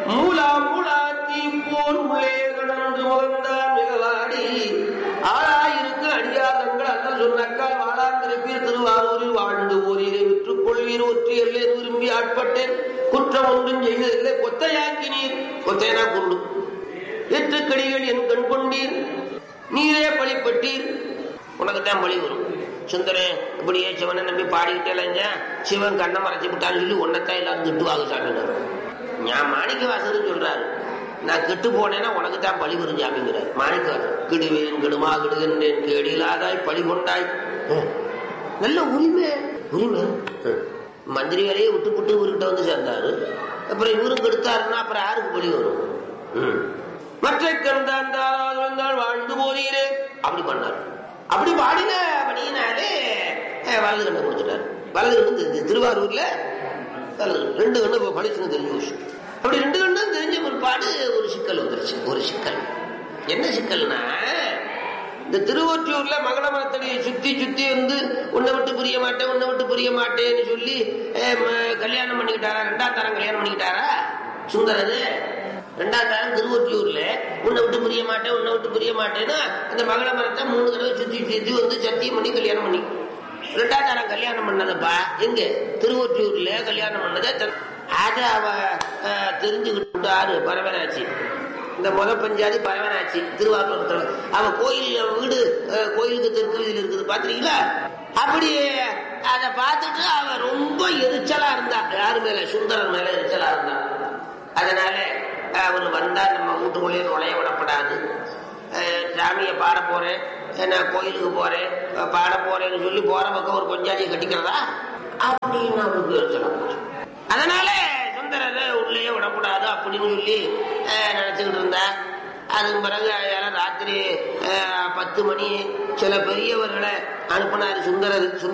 மூலா மூலா தீ போர் உள்ளே கடந்து முகந்தான் மிகவாடி ஆளாயிருக்கு அடியாதங்கள் அண்ணல் சொன்னக்கால் வாழாந்திருப்பீர் திருவாரூரில் வாழ்ந்து ஓரிரை விற்றுக் கொள்வீர் ஒற்றி எல்லை விரும்பி ஆட்பட்டேன் குற்றம் ஒன்றும் செய்ததில்லை கொத்தையாக்கினீர் கொத்தையனா குருடு எட்டுக்கடிகள் என் கண் கொண்டீர் நீரே பழிப்பட்டீர் உனக்கு தான் பழி வரும் சுந்தரன் இப்படியே சிவனை நம்பி பாடிக்கிட்டே இல்லைங்க சிவன் கண்ணை மறைச்சு விட்டான்னு சொல்லி உன்னைத்தான் எல்லாரும் திட்டுவாங்க சாமினார் நான் மாணிக்க வாசகர் சொல்றாரு நான் கெட்டு போனேன்னா உனக்கு தான் பழி வரும் சாமிங்கிறார் மாணிக்கவாசர் கிடுவேன் கிடுமா கிடுகின்றேன் கேடிலாதாய் பழி கொண்டாய் ஹம். நல்ல உரிமை உரிமை ஹம். மந்திரி வேலையை விட்டு விட்டு இவர்கிட்ட வந்து சேர்ந்தாரு அப்புறம் இவரும் கெடுத்தாருன்னா அப்புறம் யாருக்கு பழி வரும் ஹம். மற்ற கண்டாந்தால் வாழ்ந்து போறீரே அப்படி பண்ணார் அப்படி பாடின பணியினாலே அஹ், வலது கண்ணை கொடுத்துட்டார் வலது கண்ணு தெரிஞ்சு திருவாரூர்ல வலது கண்ணு. ரெண்டு கண்ணு இப்ப பளிச்சுன்னு தெரிஞ்ச விஷயம் அப்படி ரெண்டு கண்ணும் தெரிஞ்ச பிற்பாடு ஒரு சிக்கல் வந்துருச்சு ஒரு சிக்கல் என்ன சிக்கல்னா இந்த திருவொற்றியூர்ல மகள மரத்தடியை சுத்தி சுத்தி வந்து உன்னை விட்டு புரிய மாட்டேன் உன்னை விட்டு புரிய மாட்டேன்னு சொல்லி அஹ், ம- கல்யாணம் பண்ணிக்கிட்டாரா ரெண்டாம் தரம் கல்யாணம் பண்ணிக்கிட்டாரா சுந்தரது ரெண்டாம் தரம் திருவொற்றியூர்ல உன்னை விட்டு புரிய மாட்டேன் உன்னை விட்டு புரிய மாட்டேன்னு அந்த மகள மரத்தை மூணு தடவை சுத்தி சுத்தி வந்து சத்தியம் பண்ணி கல்யாணம் பண்ணி ரெண்டாம் தரம் கல்யாணம் பண்ணதப்பா எங்க திருவொற்றியூர்ல கல்யாணம் பண்ணதை தன்- அத அவ அஹ், தெரிஞ்சுக்கிட்டாரு பரவனாச்சு இந்த முத பஞ்சாதி பரவனாச்சு திருவாரூரத்துல அவ கோயில் அவ வீடு அஹ், கோயிலுக்கு தெற்கு வீதியில் இருக்குது பாத்துறீங்களா அப்படி அதை பார்த்துட்டு அவ ரொம்ப எரிச்சலா இருந்தா யாரு மேல சுந்தரன் மேல எரிச்சலா இருந்தா அதனால அவர் வந்தா நம்ம வீட்டுக்குள்ளேயே நுழைய விடப்படாது அஹ், சாமியை பாட போறேன் நான் கோயிலுக்கு போறேன் அஹ், பாட போறேன்னு சொல்லி போற பக்கம் ஒரு பஞ்சாதியை கட்டிக்கிறதா அப்படின்னு அவருக்கு எரிச்சலா போச்சு அதனால சுந்தரரை உள்ளே விடக்கூடாது அப்படின்னு சொல்லி அஹ், நினைச்சுக்கிட்டு இருந்தா அதுக்கு பிறகு யாரும் ராத்திரி அஹ், பத்து மணி சில பெரியவர்களை அனுப்பினாரு சுந்தரர்